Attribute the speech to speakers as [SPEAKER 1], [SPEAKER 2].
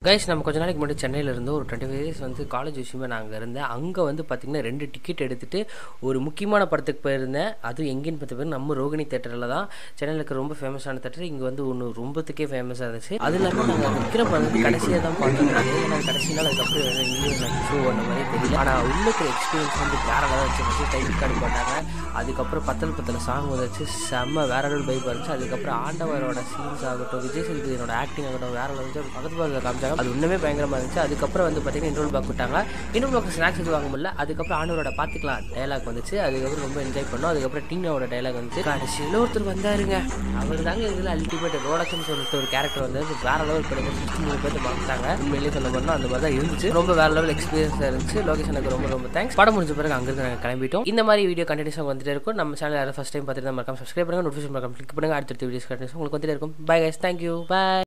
[SPEAKER 1] guys நம்ம கொஞ்ச நாளைக்கு முன்னாடி சென்னையில் இருந்து ஒரு டுவெண்ட்டி ஃபைவ் டேஸ் வந்து காலேஜ் விஷயமா நான் அங்கே இருந்தேன் அங்கே வந்து பார்த்திங்கன்னா ரெண்டு டிக்கெட் எடுத்துகிட்டு ஒரு முக்கியமான படத்துக்கு போயிருந்தேன் அதுவும் எங்கேன்னு பார்த்த பேர் நம்ம ரோகிணி தேட்டரில் தான் சென்னையில் இருக்க ரொம்ப ஃபேமஸான தேட்டர் இங்கே வந்து ஒன்று ரொம்பத்துக்கே ஃபேமஸாக இருந்துச்சு அது இல்லாமல் நாங்கள் விக்ரம் வந்து கடைசியாக தான் பார்த்தோம் ஏன்னா கடைசி நாள் அதுக்கப்புறம் இங்கிலீஷ் ஷோ அந்த மாதிரி தெரியல ஆனால் உள்ளுக்கு எக்ஸ்பீரியன்ஸ் வந்து வேற லெவல் வச்சு ஃபஸ்ட்டு டைம் கார்டு போட்டாங்க அதுக்கப்புறம் பத்தல் பத்தல் சாங் வந்துச்சு செம்ம வேற லெவல் பைப் இருந்துச்சு அதுக்கப்புறம் ஆண்டவரோட சீன்ஸ் ஆகட்டும் விஜய் சேதுபதியோட ஆக்டிங் ஆகட்டும் வேற லெவல் இருந்துச்சு பக்கத்து பக்கத்தில் காமிச்சாங்க அது இன்னுமே பயங்கரமாக இருந்துச்சு அதுக்கப்புறம் வந்து பார்த்தீங்கன்னா இன்ட்ரோல் பேக் விட்டாங்க இன்னும் பக்கம் ஸ்நாக்ஸ் எதுவும் வாங்க முடியல அதுக்கப்புறம் ஆண்டவரோட பார்த்துக்கலாம் டைலாக் வந்துச்சு அதுக்கப்புறம் ரொம்ப என்ஜாய் பண்ணோம் அதுக்கப்புறம் டீனாவோட டைலாக் வந்துச்சு கடைசியில் ஒருத்தர் வந்தாருங்க அவர் தாங்க இதில் அல்டிமேட் ரோலக்ஸ்னு சொல்லிட்டு ஒரு கேரக்டர் வந்து வேற லெவல் பண்ணுங்க சிக்ஸ்டி மூணு பேர் மறந்துட்டாங்க உண்மையிலேயே சொல்ல போனால் அந்த மாதிரி தான் இருந்துச்சு ரொம்ப வேற லெவல் எக்ஸ்பீரியன்ஸாக இருந்துச்சு லொகேஷனுக்கு ரொம்ப ரொம்ப தேங்க்ஸ் படம் முடிஞ்ச பிறகு அங்கிருந்து நாங்கள் கிளம்பிட்டோம் இந்த மாதிரி வீடியோ கண்டினியூஸாக வந்துட்டே இருக்கும் நம்ம சேனல் யாரும் ஃபஸ்ட் டைம் பார்த்துட்டு தான் மறக்காம சப்ஸ்கிரைப் பண்ணுங்க நோட்டிஃபிகேஷன் மறக்காம கிளிக் பண்ணுங்க அடுத்த வீடியோஸ் கண்டினியூஸ் உங்களுக்கு வந்துட்டே இருக்கும் பை கைஸ் தேங்க்யூ பை